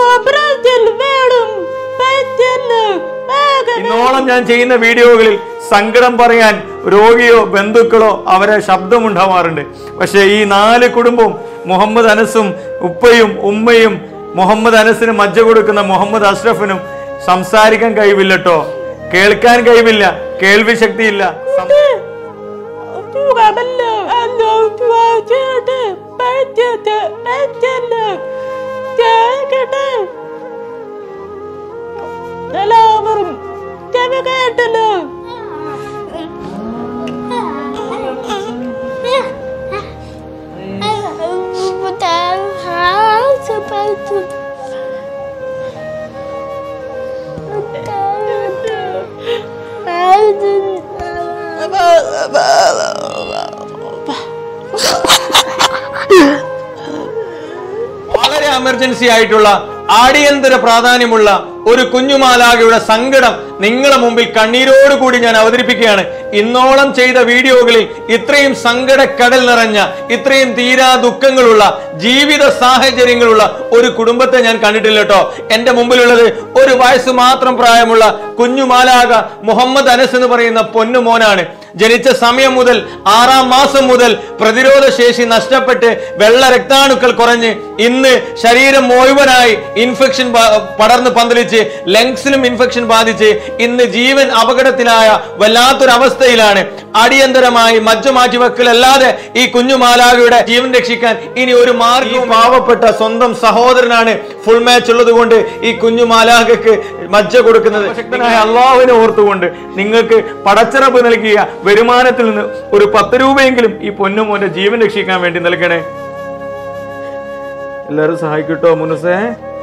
operation വേണം പറ്റില്ല വേഗം ഇന്നോളം ഞാൻ ചെയ്യുന്ന വീഡിയോകളിൽ സങ്കടം പറയാൻ രോഗിയോ ബന്ധുക്കളോ അവരെ ശബ്ദമുണ്ടാവാറുണ്ട് പക്ഷേ ഈ നാല് കുടുംബവും മുഹമ്മദ് അനസും ഉപ്പയും ഉമ്മയും മുഹമ്മദ് അനസിന് മജ്ജ കൊടുക്കുന്ന മുഹമ്മദ് അഷ്റഫിനും സംസാരിക്കാൻ കഴിവില്ലട്ടോ കേൾക്കാൻ കഴിവില്ല കേൾവി ശക്തിയില്ല സം- സുഖമല്ല അല്ലോ ചേട്ട് പറ്റിട്ട് പറ്റില്ല കേക്കട്ടെ എല്ലാവരും ചെവി കേട്ടല്ലോ വളരെ എമർജൻസി ആയിട്ടുള്ള അടിയന്തര പ്രാധാന്യമുള്ള ഒരു കുഞ്ഞുമാലാകയുടെ സങ്കടം നിങ്ങളെ മുമ്പിൽ കണ്ണീരോടുകൂടി ഞാൻ അവതരിപ്പിക്കുകയാണ് ഇന്നോളം ചെയ്ത വീഡിയോകളിൽ ഇത്രയും സങ്കടക്കടൽ നിറഞ്ഞ ഇത്രയും തീരാ ദുഃഖങ്ങളുള്ള ജീവിത സാഹചര്യങ്ങളുള്ള ഒരു കുടുംബത്തെ ഞാൻ കണ്ടിട്ടില്ല കേട്ടോ എന്റെ മുമ്പിലുള്ളത് ഒരു വയസ്സ് മാത്രം പ്രായമുള്ള കുഞ്ഞുമാലാക മുഹമ്മദ് അനസ് എന്ന് പറയുന്ന പൊന്നുമോനാണ് ജനിച്ച സമയം മുതൽ ആറാം മാസം മുതൽ പ്രതിരോധ ശേഷി നഷ്ടപ്പെട്ട് വെള്ള രക്താണുക്കൾ കുറഞ്ഞ് ഇന്ന് ശരീരം മുഴുവനായി ഇൻഫെക്ഷൻ പടർന്ന് പന്തലിച്ച് ലങ്സിലും ഇൻഫെക്ഷൻ ബാധിച്ച് ഇന്ന് ജീവൻ അപകടത്തിലായ വല്ലാത്തൊരു അവസ്ഥയിലാണ് അടിയന്തരമായി മജ്ജ മാറ്റിവെക്കലല്ലാതെ ഈ കുഞ്ഞു മാലാകയുടെ ജീവൻ രക്ഷിക്കാൻ ഇനി ഒരു മാർഗവും പാവപ്പെട്ട സ്വന്തം സഹോദരനാണ് ഫുൾ മാച്ച് ഉള്ളത് കൊണ്ട് ഈ കുഞ്ഞു മാലാകക്ക് മജ്ജ കൊടുക്കുന്നത് ശക്തനായ അള്ളാഹുവിനെ ഓർത്തുകൊണ്ട് നിങ്ങൾക്ക് പടച്ചിറപ്പ് നൽകിയ വരുമാനത്തിൽ നിന്ന് ഒരു പത്ത് രൂപയെങ്കിലും ഈ പൊന്നുമോന്റെ ജീവൻ രക്ഷിക്കാൻ വേണ്ടി നൽകണേ എല്ലാവരും സഹായിക്കട്ടോ മുനുസേ